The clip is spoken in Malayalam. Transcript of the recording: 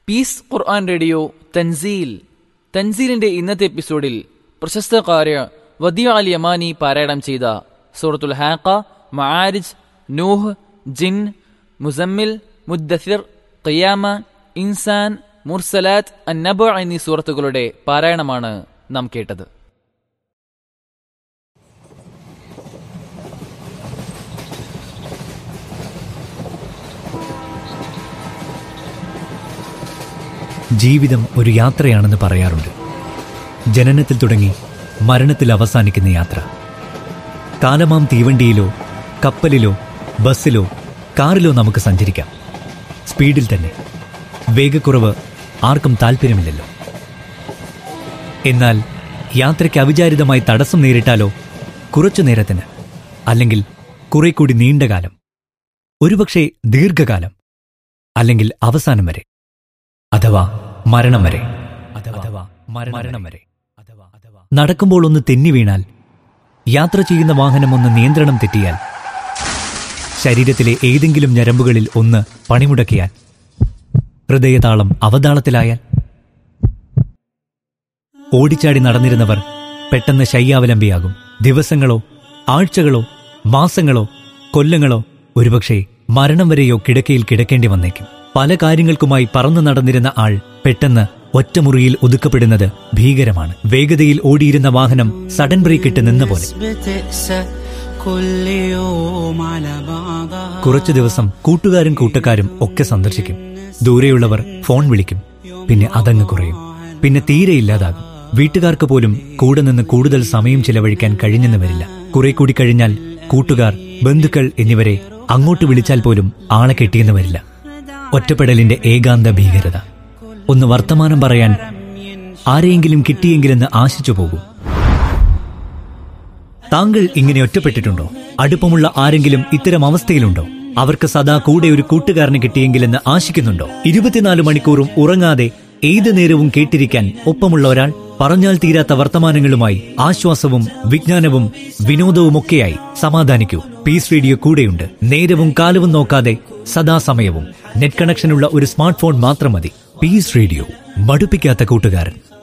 പീസ് ഖുർആൻ റേഡിയോ തൻസീൽ തൻസീലിന്റെ ഇന്നത്തെ എപ്പിസോഡിൽ പ്രശസ്ത കാര്യ വദിയ അൽ യമാനി പാരായണം ചെയ്ത സൂറത്തുൽ ഹാക്ക മആരിജ് നൂഹ് ജിൻ മുസമ്മിൽ മുദ്ദസിർ ഖിയാമ ഇൻസാൻ മുർസലാത്ത് അന്നബ എന്നീ സൂറത്തുകളുടെ പാരായണമാണ് നാം കേട്ടത് ജീവിതം ഒരു യാത്രയാണെന്ന് പറയാറുണ്ട് ജനനത്തിൽ തുടങ്ങി മരണത്തിൽ അവസാനിക്കുന്ന യാത്ര കാലമാം തീവണ്ടിയിലോ കപ്പലിലോ ബസ്സിലോ കാറിലോ നമുക്ക് സഞ്ചരിക്കാം സ്പീഡിൽ തന്നെ വേഗക്കുറവ് ആർക്കും താല്പര്യമില്ലല്ലോ എന്നാൽ യാത്രയ്ക്ക് അവിചാരിതമായി തടസ്സം നേരിട്ടാലോ കുറച്ചു നേരത്തിന് അല്ലെങ്കിൽ കുറെ കൂടി നീണ്ടകാലം ഒരുപക്ഷെ ദീർഘകാലം അല്ലെങ്കിൽ അവസാനം വരെ അഥവാ മരണം വരെ അഥവാ മരണം വരെ നടക്കുമ്പോൾ ഒന്ന് തെന്നി വീണാൽ യാത്ര ചെയ്യുന്ന വാഹനം ഒന്ന് നിയന്ത്രണം തെറ്റിയാൽ ശരീരത്തിലെ ഏതെങ്കിലും ഞരമ്പുകളിൽ ഒന്ന് പണിമുടക്കിയാൽ ഹൃദയതാളം അവതാളത്തിലായാൽ ഓടിച്ചാടി നടന്നിരുന്നവർ പെട്ടെന്ന് ശയ്യാവലംബിയാകും ദിവസങ്ങളോ ആഴ്ചകളോ മാസങ്ങളോ കൊല്ലങ്ങളോ ഒരുപക്ഷെ മരണം വരെയോ കിടക്കയിൽ കിടക്കേണ്ടി വന്നേക്കും പല കാര്യങ്ങൾക്കുമായി പറന്നു നടന്നിരുന്ന ആൾ പെട്ടെന്ന് ഒറ്റമുറിയിൽ ഒതുക്കപ്പെടുന്നത് ഭീകരമാണ് വേഗതയിൽ ഓടിയിരുന്ന വാഹനം സഡൻ ബ്രേക്ക് ഇട്ട് നിന്ന പോലെ بتقسى كل يوم على بعضها കുറച്ചു ദിവസം കൂട്ടുകാരും കൂട്ടക്കാരും ഒക്കെ സന്ദർശിക്കും ദൂരെയുള്ളവർ ഫോൺ വിളിക്കും പിന്നെ അതങ്ങ് കുറയും പിന്നെ തീരെ ഇല്ലാതാകും വീട്ടുകാർക്ക് പോലും കൂടെ നിന്ന് കൂടുതൽ സമയം ചിലവഴിക്കാൻ കഴിഞ്ഞെന്ന് വരില്ല കുറെ കൂടി കഴിഞ്ഞാൽ കൂട്ടുകാർ ബന്ധുക്കൾ എന്നിവരെ അങ്ങോട്ട് വിളിച്ചാൽ പോലും ആളെ കിട്ടിയെന്ന് വരില്ല ഒറ്റപ്പെടലിന്റെ ഏകാന്ത ഭീകരത ഒന്ന് വർത്തമാനം പറയാൻ ആരെയെങ്കിലും കിട്ടിയെങ്കിലെന്ന് ആശിച്ചു പോകും താങ്കൾ ഇങ്ങനെ ഒറ്റപ്പെട്ടിട്ടുണ്ടോ അടുപ്പമുള്ള ആരെങ്കിലും ഇത്തരം അവസ്ഥയിലുണ്ടോ അവർക്ക് സദാ കൂടെ ഒരു കൂട്ടുകാരനെ കിട്ടിയെങ്കിലെന്ന് ആശിക്കുന്നുണ്ടോ ഇരുപത്തിനാല് മണിക്കൂറും ഉറങ്ങാതെ ഏത് നേരവും കേട്ടിരിക്കാൻ ഒപ്പമുള്ള ഒരാൾ പറഞ്ഞാൽ തീരാത്ത വർത്തമാനങ്ങളുമായി ആശ്വാസവും വിജ്ഞാനവും വിനോദവുമൊക്കെയായി സമാധാനിക്കൂ പീസ് റേഡിയോ കൂടെയുണ്ട് നേരവും കാലവും നോക്കാതെ സദാസമയവും നെറ്റ് കണക്ഷനുള്ള ഒരു സ്മാർട്ട് ഫോൺ മാത്രം മതി പീസ് റേഡിയോ മടുപ്പിക്കാത്ത കൂട്ടുകാരൻ